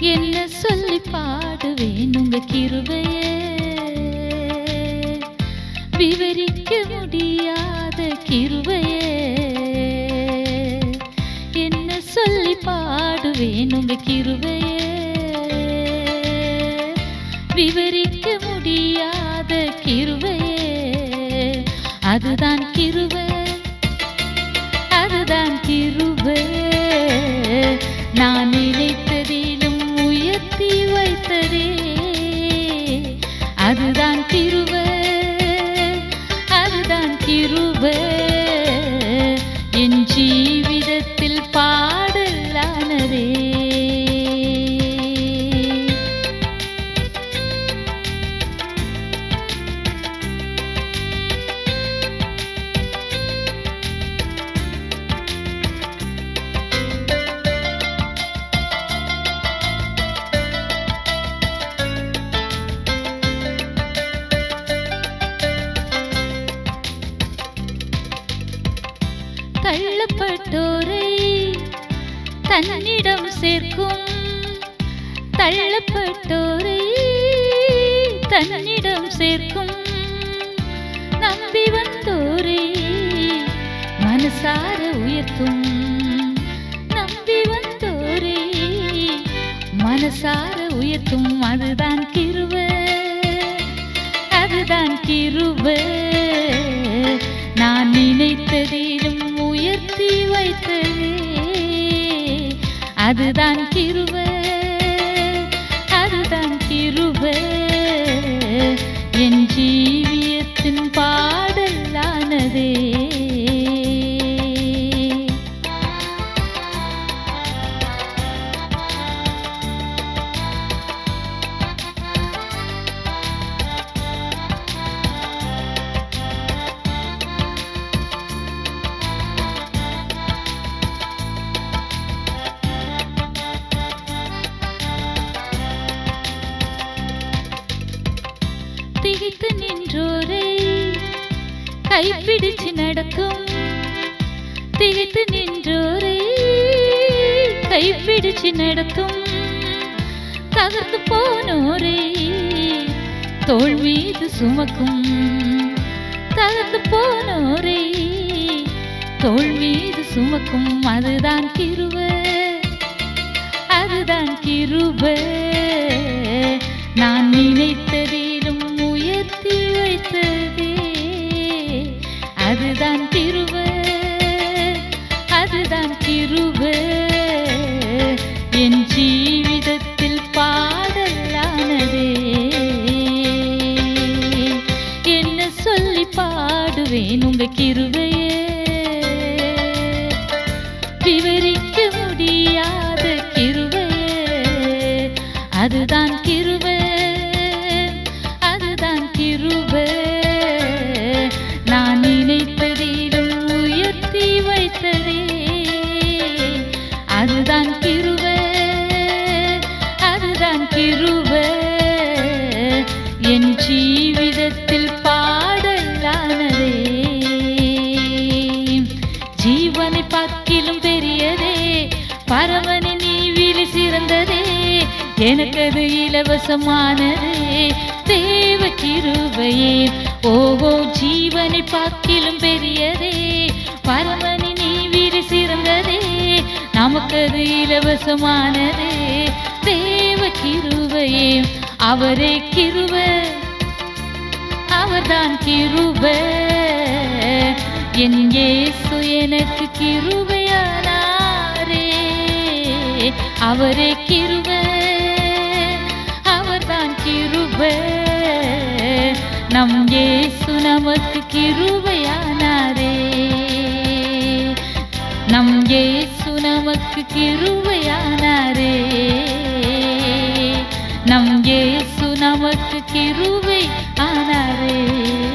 என்ன சொல்லி பாடுவேன் உங்க கிருபையே விவரிக்க முடியாத கிருபையே என்ன சொல்லி பாடுவேன் உங்க கிருபையே விவரிக்க முடியாத கிருபையே அதுதான் கிருபை அதுதான் கிருபை நான் நினைத்ததிலும் உயர்த்தி வைத்ததே அதுதான் கிருபை அதுதான் கிருபை என் ஜீவிதத்தில் பாடலானதே தள்ளப்பட்டோரை தன்னிடம் சேர்க்கும் தள்ளப்பட்டோரை தன்னிடம் சேர்க்கும் நம்பி வந்தோரை மனசார உயர்த்தும் நம்பி வந்தோரை மனசார உயர்த்தும் அதுதான் கிருபை அதுதான் கிருபை நான் நினைத்ததிலும் உயர்த்தி வைத்ததே அதுதான் கிருபை அதுதான் கிருபை என் ஜீவியத்தின் பாடலானதே திகைத்து நின்றோரை கைப்பிடிச்சு நடக்கும் திகைத்து நின்றோரை கைப்பிடிச்சு நடக்கும் தகர்த்து போனோரை தோள் மீது சுமக்கும் தகர்த்து போனோரை தோள் மீது சுமக்கும் அதுதான் கிருபை அதுதான் கிருபை நான் நினைத்ததிலும் உயர்த்தி வைத்ததே அதுதான் கிருபை அதுதான் கிருபை என் ஜீவிதத்தில் பாடலானதே என்ன சொல்லி பாடுவேன் உங்க கிருபையே விவரிக்க முடியாத கிருபையே அதுதான் கிருபை அதுதான் கிருபை நான் நினைத்ததிலும் உயர்த்தி வைத்ததே அதுதான் கிருபை அதுதான் கிருபை என் ஜீவிதத்தில் பாடலானதே ஜீவனை பார்க்கிலும் பெரியதே பரமனை நீவிலி சிறந்ததே எனக்கு அது இலவசமானதே தேவ கிருபையே ஓஹோ ஜீவனை பார்க்கிலும் பெரியதே பரமனை நீவிலி சிறந்ததே நமக்கு அது இலவசமானதே தேவ கிருபையே அவரே கிருபை அவர்தான் கிருபை என் இயேசு எனக்கு கிருபையானாரே அவரே கிருபை அவர்தான் கிருபை நம் இயேசு நமக்கு கிருபையானாரே நம் இயேசு நமக்கு கிருபையானாரே நம் இயேசு நமக்கு கிருபை ஆனாரே